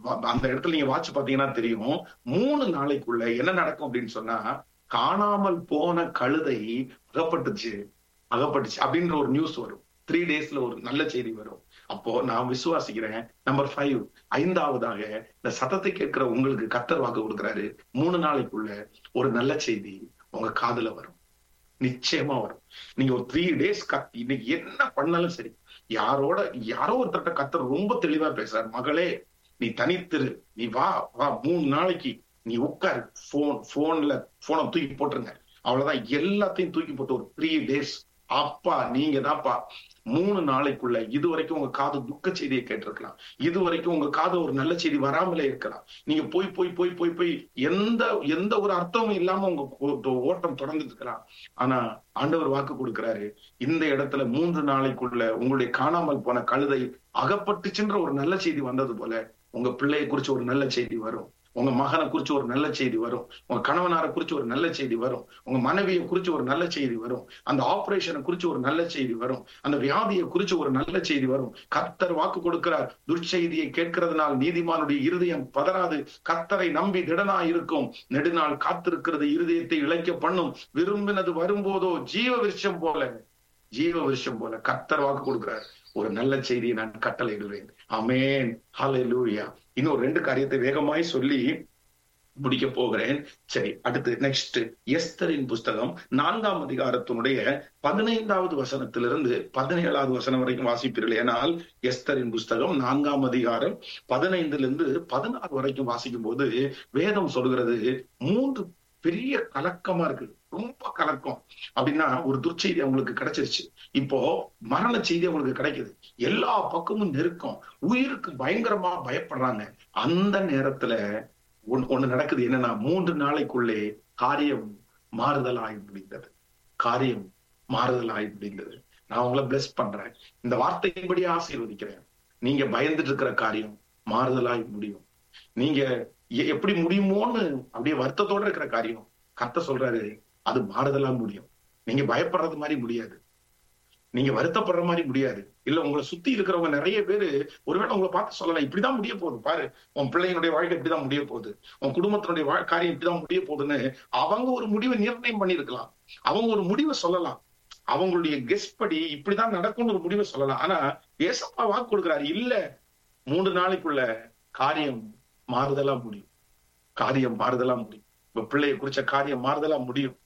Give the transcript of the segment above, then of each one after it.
வ- அந்த இடத்துல நீங்க வாட்ச் பாத்தீங்கன்னா தெரியும் மூணு நாளைக்குள்ள என்ன நடக்கும் அப்படின்னு சொன்னா காணாமல் போன கழுதை அகப்பட்டுச்சு அகப்பட்டுச்சு அப்படின்ற ஒரு நியூஸ் வரும் த்ரீ டேஸ்ல ஒரு நல்ல செய்தி வரும் அப்போ நான் விசுவாசிக்கிறேன் நம்பர் ஃபைவ் ஐந்தாவதாக இந்த சத்தத்தை கேட்கிற உங்களுக்கு கத்தர் வாக்கு கொடுக்குறாரு மூணு நாளைக்குள்ள ஒரு நல்ல செய்தி உங்க காதுல வரும் நிச்சயமா வரும் நீங்க ஒரு த்ரீ டேஸ் கத் இன்னைக்கு என்ன பண்ணாலும் சரி யாரோட யாரோ ஒருத்தர்ட்ட கத்தர் ரொம்ப தெளிவா பேசுறாரு மகளே நீ தனித்திரு நீ வா வா மூணு நாளைக்கு நீ உட்காரு போன் போன்ல போனை தூக்கி போட்டுருங்க அவ்வளவுதான் எல்லாத்தையும் தூக்கி போட்டு ஒரு த்ரீ டேஸ் அப்பா நீங்க தான்ப்பா மூணு நாளைக்குள்ள இது வரைக்கும் உங்க காது துக்க செய்தியை கேட்டிருக்கலாம் இது வரைக்கும் உங்க காது ஒரு நல்ல செய்தி வராமலே இருக்கலாம் நீங்க போய் போய் போய் போய் போய் எந்த எந்த ஒரு அர்த்தமும் இல்லாம உங்க ஓ- ஓட்டம் தொடர்ந்துட்டு இருக்கலாம் ஆனா ஆண்டவர் வாக்கு கொடுக்கிறாரு இந்த இடத்துல மூன்று நாளைக்குள்ள உங்களுடைய காணாமல் போன கழுதை அகப்பட்டுச்சுன்ற ஒரு நல்ல செய்தி வந்தது போல உங்க பிள்ளையை குறிச்சு ஒரு நல்ல செய்தி வரும் உங்க மகனை குறிச்சு ஒரு நல்ல செய்தி வரும் உங்க கணவனாரை குறிச்சு ஒரு நல்ல செய்தி வரும் உங்க மனைவியை குறிச்சு ஒரு நல்ல செய்தி வரும் அந்த ஆபரேஷனை குறிச்சு ஒரு நல்ல செய்தி வரும் அந்த வியாதியை குறிச்சு ஒரு நல்ல செய்தி வரும் கர்த்தர் வாக்கு கொடுக்கிறார் துர்ச்செய்தியை கேட்கிறதுனால் நீதிமானுடைய இருதயம் பதறாது கர்த்தரை நம்பி திடனா இருக்கும் நெடுநாள் காத்திருக்கிறது இருதயத்தை இழைக்க பண்ணும் விரும்பினது வரும்போதோ ஜீவ விருஷம் போல ஜீவ விருஷம் போல கர்த்தர் வாக்கு கொடுக்கிறார் ஒரு நல்ல செய்தியை நான் கட்டளையிடுவேன் அமேன் ஹalleluya இன்னும் ரெண்டு காரியத்தை வேகமாய் சொல்லி முடிக்க போகிறேன் சரி அடுத்து நெக்ஸ்ட் எஸ்தரின் புஸ்தகம் நான்காம் அதிகாரத்தினுடைய பதினைந்தாவது வசனத்திலிருந்து பதினேழாவது வசனம் வரைக்கும் வாசிப்பீர்கள் ஏனால் எஸ்தரின் புஸ்தகம் நான்காம் அதிகாரம் பதினைந்திலிருந்து பதினாறு வரைக்கும் வாசிக்கும் போது வேதம் சொல்கிறது மூன்று பெரிய கலக்கமா இருக்கு ரொம்ப கலக்கம் அப்படின்னா ஒரு துர்ச்செய்தி அவங்களுக்கு கிடைச்சிருச்சு இப்போ மரண செய்தி அவங்களுக்கு கிடைக்குது எல்லா பக்கமும் நெருக்கம் உயிருக்கு பயங்கரமா பயப்படுறாங்க அந்த நேரத்துல ஒண்ணு ஒண்ணு நடக்குது என்னன்னா மூன்று நாளைக்குள்ளே காரியம் மாறுதலாய் முடிந்தது காரியம் மாறுதலாய் முடிந்தது நான் உங்களை பிளஸ் பண்றேன் இந்த வார்த்தையின்படி ஆசீர்வதிக்கிறேன் நீங்க பயந்துட்டு இருக்கிற காரியம் மாறுதலாய் முடியும் நீங்க எ- எப்படி முடியுமோன்னு அப்படியே வருத்தத்தோட இருக்கிற காரியம் கத்த சொல்றாரு அது மாறுதலா முடியும் நீங்க பயப்படுறது மாதிரி முடியாது நீங்க வருத்தப்படுற மாதிரி முடியாது இல்ல உங்களை சுத்தி இருக்கிறவங்க நிறைய பேரு ஒருவேளை உங்களை பார்த்து சொல்லலாம் இப்படிதான் முடிய போகுது பாரு உன் பிள்ளைங்களுடைய வாழ்க்கை இப்படிதான் முடிய போகுது உன் குடும்பத்தினுடைய வா- காரியம் இப்படிதான் முடிய போகுதுன்னு அவங்க ஒரு முடிவை நிர்ணயம் பண்ணியிருக்கலாம் அவங்க ஒரு முடிவை சொல்லலாம் அவங்களுடைய கெஸ் படி இப்படிதான் நடக்கும்னு ஒரு முடிவை சொல்லலாம் ஆனா ஏசப்பா வாக்கு கொடுக்குறாரு இல்ல மூன்று நாளைக்குள்ள காரியம் மாறுதலா முடியும் காரியம் மாறுதலா முடியும் உங்க பிள்ளைய குறிச்ச காரியம் மாறுதலா முடியும்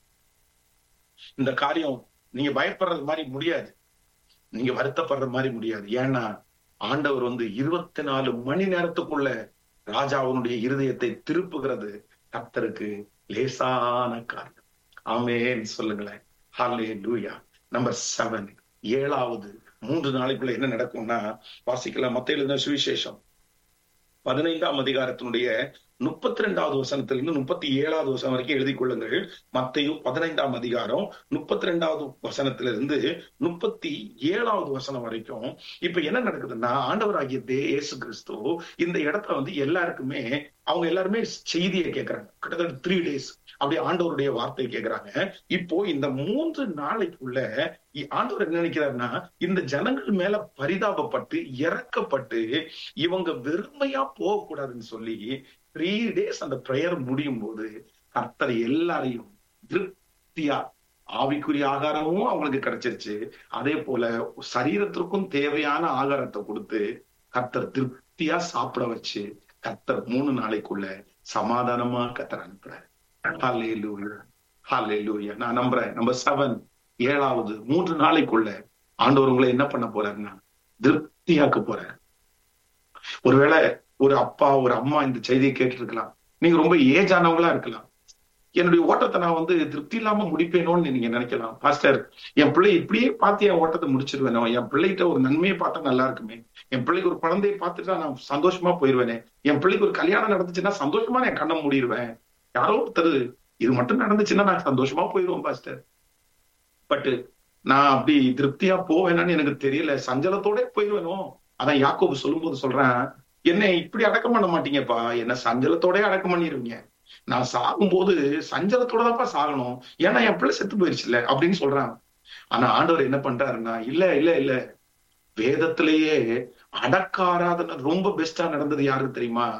இந்த காரியம் நீங்க பயப்படுறது மாதிரி முடியாது நீங்க வருத்தப்படுற மாதிரி முடியாது ஏன்னா ஆண்டவர் வந்து இருபத்தி நாலு மணி நேரத்துக்குள்ள ராஜாவினுடைய இருதயத்தை திருப்புகிறது கர்த்தருக்கு லேசான காரியம் ஆமேன் சொல்லுங்களேன் ஹாலே லூயா நம்பர் செவன் ஏழாவது மூன்று நாளைக்குள்ள என்ன நடக்கும்னா வாசிக்கலாம் மத்த எழுதின சுவிசேஷம் பதினைந்தாம் அதிகாரத்தினுடைய முப்பத்தி ரெண்டாவது வசனத்திலிருந்து முப்பத்தி ஏழாவது வசனம் வரைக்கும் எழுதி கொள்ளுங்கள் மத்தையும் பதினைந்தாம் அதிகாரம் முப்பத்தி ரெண்டாவது வசனத்திலிருந்து முப்பத்தி ஏழாவது வசனம் வரைக்கும் இப்ப என்ன நடக்குதுன்னா ஆண்டவராகிய தே இயேசு கிறிஸ்து இந்த இடத்துல வந்து எல்லாருக்குமே அவங்க எல்லாருமே செய்தியை கேட்கறாங்க கிட்டத்தட்ட த்ரீ டேஸ் அப்படியே ஆண்டவருடைய வார்த்தை கேட்கறாங்க இப்போ இந்த மூன்று நாளைக்குள்ள இ- ஆண்டவர் என்ன நினைக்கிறாருன்னா இந்த ஜனங்கள் மேல பரிதாபப்பட்டு இறக்கப்பட்டு இவங்க வெறுமையா போகக்கூடாதுன்னு சொல்லி த்ரீ டேஸ் அந்த பிரேயர் முடியும் போது கர்த்தர் எல்லாரையும் திருப்தியா ஆவிக்குரிய ஆகாரமும் அவங்களுக்கு கிடைச்சிருச்சு அதே போல சரீரத்திற்கும் தேவையான ஆகாரத்தை கொடுத்து கர்த்தர் திருப்தியா சாப்பிட வச்சு கர்த்தர் மூணு நாளைக்குள்ள சமாதானமா கர்த்தர் அனுப்புறாரு ஹalleluya ஹalleluya நான் நம்புறேன் நம்பர் செவன் ஏழாவது மூன்று நாளைக்குள்ள ஆண்டவர் உங்களை என்ன பண்ண போறாருன்னா திருப்தியாக்க போறாரு ஒருவேளை ஒரு அப்பா ஒரு அம்மா இந்த செய்தியை கேட்டு இருக்கலாம் நீங்க ரொம்ப ஏஜ் ஆனவங்களா இருக்கலாம் என்னுடைய ஓட்டத்தை நான் வந்து திருப்தி இல்லாம முடிப்பேனோன்னு நீங்க நினைக்கலாம் பாஸ்டர் என் பிள்ளை இப்படியே பார்த்து என் ஓட்டத்தை முடிச்சிருவேனோ என் பிள்ளைகிட்ட ஒரு நன்மையை பார்த்தா நல்லா இருக்குமே என் பிள்ளைக்கு ஒரு குழந்தையை பார்த்துட்டா நான் சந்தோஷமா போயிருவேனே என் பிள்ளைக்கு ஒரு கல்யாணம் நடந்துச்சுன்னா சந்தோஷமா நான் கண்ணை மூடிடுவேன் யாரோ ஒருத்தர் இது மட்டும் நடந்துச்சுன்னா நான் சந்தோஷமா போயிருவேன் பாஸ்டர் பட் நான் அப்படி திருப்தியா போவேனான்னு எனக்கு தெரியல சஞ்சலத்தோட போயிருவேனோ அதான் யாக்கோபு சொல்லும்போது சொல்றேன் என்னை இப்படி அடக்கம் பண்ண மாட்டீங்கப்பா என்ன சஞ்சலத்தோட அடக்கம் பண்ணிருவீங்க நான் சாகும்போது சஞ்சலத்தோட தான்ப்பா சாகணும் ஏன்னா என் பிள்ளை செத்து போயிருச்சுல்ல அப்படின்னு சொல்றான் ஆனா ஆண்டவர் என்ன பண்றாருன்னா இல்ல இல்ல இல்ல வேதத்திலேயே அடக்க ஆராதனை ரொம்ப பெஸ்டா நடந்தது யாருக்கு தெரியுமா